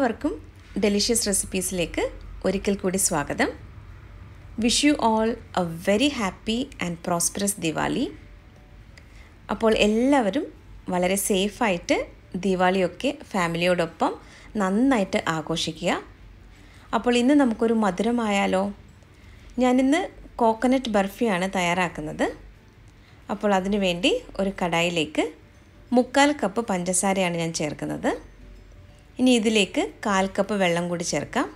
എല്ലാവർക്കും ഡെലിഷ്യസ് റെസിപ്പീസിലേക്ക് ഒരിക്കൽ കൂടി സ്വാഗതം wish you all a very happy and prosperous Diwali അപ്പോൾ എല്ലാവരും വളരെ സേഫായിട്ട് ദിവാലിയൊക്കെ ഫാമിലിയോടൊപ്പം നന്നായിട്ട് ആഘോഷിക്കുക അപ്പോൾ ഇന്ന് നമുക്കൊരു മധുരമായാലോ ഞാനിന്ന് കോക്കനട്ട് ബർഫിയാണ് തയ്യാറാക്കുന്നത് അപ്പോൾ അതിനു വേണ്ടി ഒരു കടായിലേക്ക് മുക്കാൽ കപ്പ് പഞ്ചസാരയാണ് ഞാൻ ചേർക്കുന്നത് ഇനി ഇതിലേക്ക് കാൽ കപ്പ് വെള്ളം കൂടി ചേർക്കാം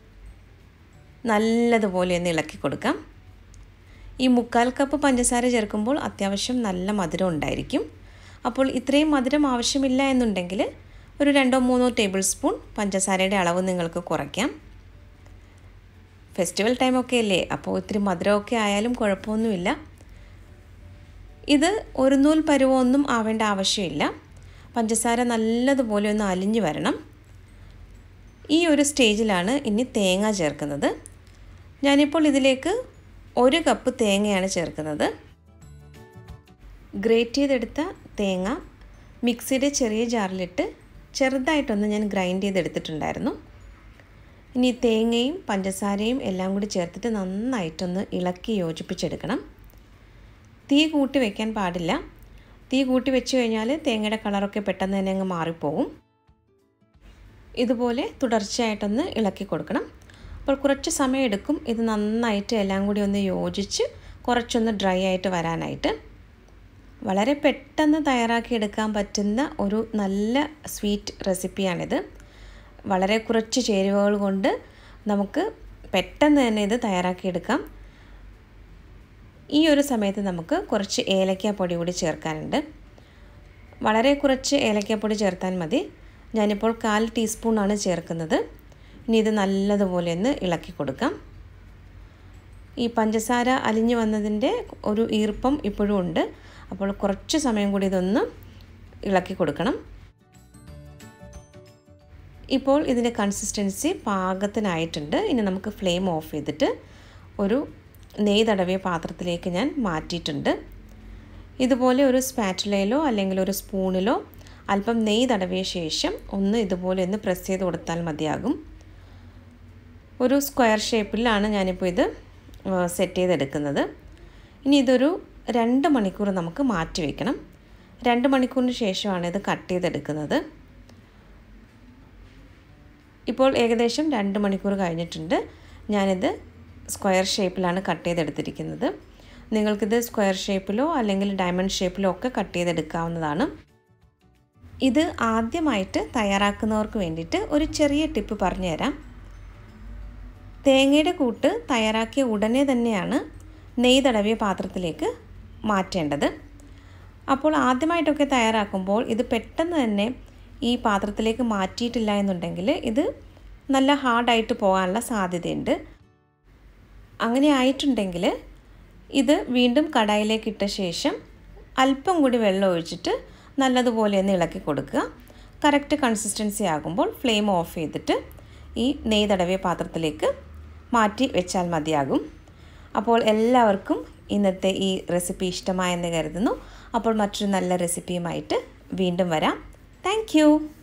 നല്ലതുപോലെ ഒന്ന് ഇളക്കി കൊടുക്കാം ഈ മുക്കാൽ കപ്പ് പഞ്ചസാര ചേർക്കുമ്പോൾ അത്യാവശ്യം നല്ല മധുരം ഉണ്ടായിരിക്കും അപ്പോൾ ഇത്രയും മധുരം ആവശ്യമില്ല എന്നുണ്ടെങ്കിൽ ഒരു രണ്ടോ മൂന്നോ ടേബിൾ സ്പൂൺ പഞ്ചസാരയുടെ അളവ് നിങ്ങൾക്ക് കുറയ്ക്കാം ഫെസ്റ്റിവൽ ടൈമൊക്കെ അല്ലേ അപ്പോൾ ഇത്തിരി മധുരമൊക്കെ ആയാലും കുഴപ്പമൊന്നുമില്ല ഇത് ഒരു നൂൽ പരുവമൊന്നും ആവേണ്ട ആവശ്യമില്ല പഞ്ചസാര നല്ലതുപോലെ ഒന്ന് അലിഞ്ഞു വരണം ഈ ഒരു സ്റ്റേജിലാണ് ഇനി തേങ്ങ ചേർക്കുന്നത് ഞാനിപ്പോൾ ഇതിലേക്ക് ഒരു കപ്പ് തേങ്ങയാണ് ചേർക്കുന്നത് ഗ്രേറ്റ് ചെയ്തെടുത്ത തേങ്ങ മിക്സിയുടെ ചെറിയ ജാറിലിട്ട് ചെറുതായിട്ടൊന്ന് ഞാൻ ഗ്രൈൻഡ് ചെയ്തെടുത്തിട്ടുണ്ടായിരുന്നു ഇനി തേങ്ങയും പഞ്ചസാരയും എല്ലാം കൂടി ചേർത്തിട്ട് നന്നായിട്ടൊന്ന് ഇളക്കി യോജിപ്പിച്ചെടുക്കണം തീ കൂട്ടി വയ്ക്കാൻ പാടില്ല തീ കൂട്ടി വെച്ച് കഴിഞ്ഞാൽ തേങ്ങയുടെ കളറൊക്കെ പെട്ടെന്ന് തന്നെ അങ്ങ് മാറിപ്പോകും ഇതുപോലെ തുടർച്ചയായിട്ടൊന്ന് ഇളക്കി കൊടുക്കണം അപ്പോൾ കുറച്ച് സമയം എടുക്കും ഇത് നന്നായിട്ട് എല്ലാം കൂടി ഒന്ന് യോജിച്ച് കുറച്ചൊന്ന് ഡ്രൈ ആയിട്ട് വരാനായിട്ട് വളരെ പെട്ടെന്ന് തയ്യാറാക്കി എടുക്കാൻ പറ്റുന്ന ഒരു നല്ല സ്വീറ്റ് റെസിപ്പിയാണിത് വളരെ കുറച്ച് ചേരുവകൾ കൊണ്ട് നമുക്ക് പെട്ടെന്ന് തന്നെ ഇത് തയ്യാറാക്കിയെടുക്കാം ഈ ഒരു സമയത്ത് നമുക്ക് കുറച്ച് ഏലക്കാപ്പൊടി കൂടി ചേർക്കാനുണ്ട് വളരെ കുറച്ച് ഏലക്കാപ്പൊടി ചേർത്താൽ മതി ഞാനിപ്പോൾ കാൽ ടീസ്പൂണാണ് ചേർക്കുന്നത് ഇനി ഇത് നല്ലതുപോലെ ഒന്ന് ഇളക്കി കൊടുക്കാം ഈ പഞ്ചസാര അലിഞ്ഞു വന്നതിൻ്റെ ഒരു ഈർപ്പം ഇപ്പോഴും ഉണ്ട് അപ്പോൾ കുറച്ച് സമയം കൂടി ഇതൊന്ന് ഇളക്കി കൊടുക്കണം ഇപ്പോൾ ഇതിൻ്റെ കൺസിസ്റ്റൻസി പാകത്തിനായിട്ടുണ്ട് ഇനി നമുക്ക് ഫ്ലെയിം ഓഫ് ചെയ്തിട്ട് ഒരു നെയ്യ് തടവിയ പാത്രത്തിലേക്ക് ഞാൻ മാറ്റിയിട്ടുണ്ട് ഇതുപോലെ ഒരു സ്പാറ്റുലയിലോ അല്ലെങ്കിൽ ഒരു സ്പൂണിലോ അല്പം നെയ്യ് തടവിയ ശേഷം ഒന്ന് ഇതുപോലെ ഒന്ന് പ്രസ് ചെയ്ത് കൊടുത്താൽ മതിയാകും ഒരു സ്ക്വയർ ഷേപ്പിലാണ് ഞാനിപ്പോൾ ഇത് സെറ്റ് ചെയ്തെടുക്കുന്നത് ഇനി ഇതൊരു രണ്ട് മണിക്കൂർ നമുക്ക് മാറ്റി വയ്ക്കണം രണ്ട് മണിക്കൂറിന് ശേഷമാണ് ഇത് കട്ട് ചെയ്തെടുക്കുന്നത് ഇപ്പോൾ ഏകദേശം രണ്ട് മണിക്കൂർ കഴിഞ്ഞിട്ടുണ്ട് ഞാനിത് സ്ക്വയർ ഷേപ്പിലാണ് കട്ട് ചെയ്തെടുത്തിരിക്കുന്നത് നിങ്ങൾക്കിത് സ്ക്വയർ ഷേപ്പിലോ അല്ലെങ്കിൽ ഡയമണ്ട് ഷേപ്പിലോ ഒക്കെ കട്ട് ചെയ്തെടുക്കാവുന്നതാണ് ഇത് ആദ്യമായിട്ട് തയ്യാറാക്കുന്നവർക്ക് വേണ്ടിയിട്ട് ഒരു ചെറിയ ടിപ്പ് പറഞ്ഞു തരാം തേങ്ങയുടെ കൂട്ട് തയ്യാറാക്കിയ ഉടനെ തന്നെയാണ് നെയ്യ് തടവിയ പാത്രത്തിലേക്ക് മാറ്റേണ്ടത് അപ്പോൾ ആദ്യമായിട്ടൊക്കെ തയ്യാറാക്കുമ്പോൾ ഇത് പെട്ടെന്ന് തന്നെ ഈ പാത്രത്തിലേക്ക് മാറ്റിയിട്ടില്ല എന്നുണ്ടെങ്കിൽ ഇത് നല്ല ഹാർഡായിട്ട് പോകാനുള്ള സാധ്യതയുണ്ട് അങ്ങനെ ആയിട്ടുണ്ടെങ്കിൽ ഇത് വീണ്ടും കടായിലേക്ക് ഇട്ട ശേഷം അല്പം കൂടി വെള്ളം ഒഴിച്ചിട്ട് നല്ലതുപോലെ ഒന്ന് ഇളക്കി കൊടുക്കുക കറക്റ്റ് കൺസിസ്റ്റൻസി ആകുമ്പോൾ ഫ്ലെയിം ഓഫ് ചെയ്തിട്ട് ഈ നെയ്യ് തടവിയ പാത്രത്തിലേക്ക് മാറ്റി വെച്ചാൽ മതിയാകും അപ്പോൾ എല്ലാവർക്കും ഇന്നത്തെ ഈ റെസിപ്പി ഇഷ്ടമായെന്ന് കരുതുന്നു അപ്പോൾ മറ്റൊരു നല്ല റെസിപ്പിയുമായിട്ട് വീണ്ടും വരാം താങ്ക്